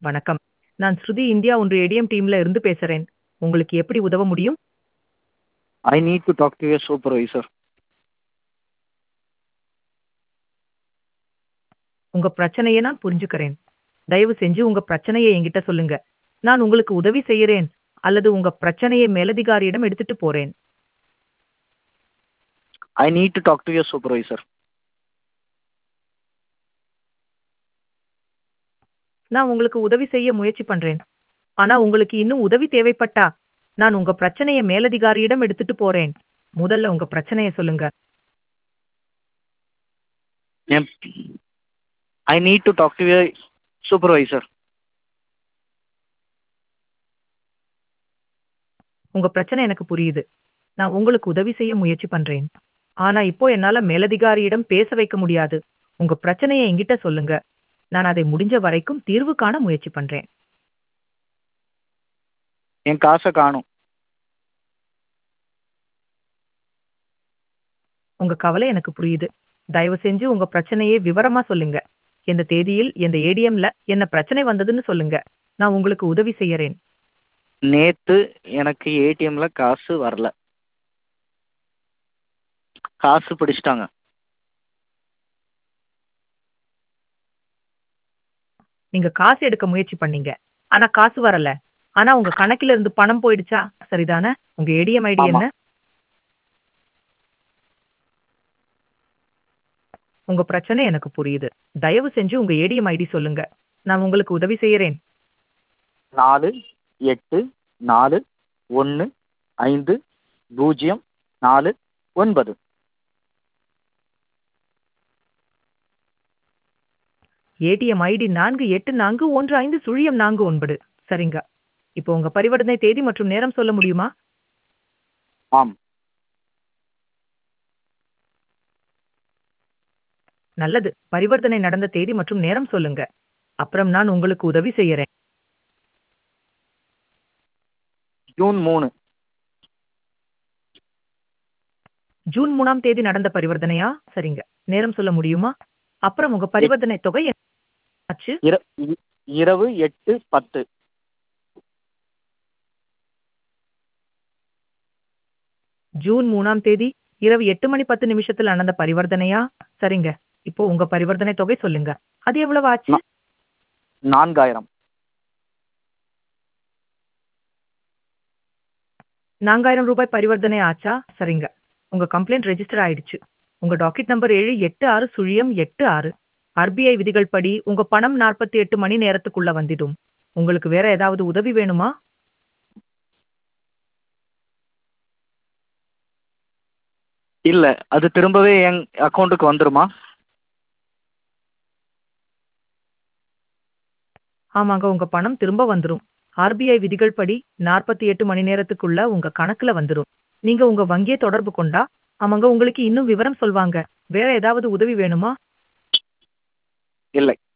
வணக்கம். நான் ஸ்ருதி இந்தியா ஒன்று ஏடிஎம் டீம்ல இருந்து பேசுறேன். உங்களுக்கு எப்படி உதவ முடியும்? I need to talk to your supervisor. உங்க பிரச்சனைய நான் புரிஞ்சுக்கிறேன். தயவு செஞ்சு உங்க பிரச்சனைய என்கிட்ட சொல்லுங்க. நான் உங்களுக்கு உதவி செய்யறேன் அல்லது உங்க பிரச்சனைய மேலதிகாரியிடம் எடுத்துட்டு போறேன். I need to talk to your supervisor. நான் உங்களுக்கு உதவி செய்ய முயற்சி பண்றேன். ஆனா உங்களுக்கு இன்னும் உதவி தேவைப்பட்டா, நான் உங்க பிரச்சனைய மேலதிகாரியிடம் எடுத்துட்டு போறேன். முதல்ல உங்க பிரச்சனைய சொல்லுங்க. என் I need to talk to your supervisor. உங்க பிரச்சனை எனக்கு புரியுது. நான் உங்களுக்கு உதவி செய்ய முயற்சி பண்றேன். ஆனா இப்போ என்னால மேலதிகாரியிடம் பேச வைக்க முடியாது. உங்க பிரச்சனைய என்கிட்ட சொல்லுங்க. நான் அதை முடிஞ்ச வரைக்கும் தீர்வு காண முயற்சி பண்றேன். என் காசை காணும். உங்க கவலை எனக்கு புரியுது. தயவு செஞ்சு உங்க பிரச்சனையை விவரமா சொல்லுங்க. எந்த தேதியில் எந்த ஏடிஎம்ல என்ன பிரச்சனை வந்ததுன்னு சொல்லுங்க. நான் உங்களுக்கு உதவி செய்யறேன். நேத்து எனக்கு ஏடிஎம்ல காசு வரல. காசு பிடிச்சிட்டாங்க. நீங்க காசு எடுக்க முயற்சி பண்ணீங்க. ஆனா காசு வரல. ஆனா உங்க கணக்கில இருந்து பணம் போயிடுச்சா? சரிதானே? உங்க ஏடிஎம் ஐடி ஆமா. என்ன? உங்க பிரச்சனை எனக்கு புரியுது. தயவு செஞ்சு உங்க ஏடிஎம் ஐடி சொல்லுங்க. நான் உங்களுக்கு உதவி செய்யறேன். 4 8 4 1 5 0 4 9 ஏடிஎம் ஐடி 484150 சரிங்க. இப்போ உங்க பரிவர்த்தனை தேதி மற்றும் நேரம் சொல்ல முடியுமா? ஆம். நல்லது. பரிவர்த்தனை நடந்த தேதி மற்றும் நேரம் சொல்லுங்க. அப்புறம் நான் உங்களுக்கு உதவி செய்யறேன். ஜூன் 3 ஜூன் 3ஆம் தேதி நடந்த பரிவர்த்தனையா? சரிங்க. நேரம் சொல்ல முடியுமா? அப்புறம் உங்க பரிவர்த்தனை தொகை என்ன ஆச்சு? இர இ- இரவு 8 10 ஜூன் 3ஆம் தேதி இரவு 8 மணி 10 நிமிஷத்துல நடந்த பரிவர்த்தனையா? சரிங்க. இப்போ உங்க பரிவர்த்தனை தொகை சொல்லுங்க. அது எவ்வளவு ஆச்சு? நா- 4000 நான்காயிரம் ரூபாய் பரிவர்த்தனை ஆச்சா? சரிங்க. உங்க கம்ப்ளைண்ட் ரெஜிஸ்டர் ஆயிடுச்சு. உங்க டாக்கெட் நம்பர் 786 சுழியம் 86 ஆர்பிஐ விதிகள் படி உங்க பணம் 48 மணி நேரத்துக்குள்ள வந்திடும். உங்களுக்கு வேற ஏதாவது உதவி வேணுமா? இல்ல அது திரும்பவே என் அக்கவுண்ட்டுக்கு வந்துருமா? ஆமாங்க உங்க பணம் திரும்ப வந்துரும். ஆர்பிஐ விதிகள் படி 48 மணி நேரத்துக்குள்ள உங்க கணக்குல வந்துரும். நீங்க உங்க வங்கியை தொடர்பு கொண்டா, அவங்க உங்களுக்கு இன்னும் விவரம் சொல்வாங்க. வேற ஏதாவது உதவி வேணுமா? இல்லை.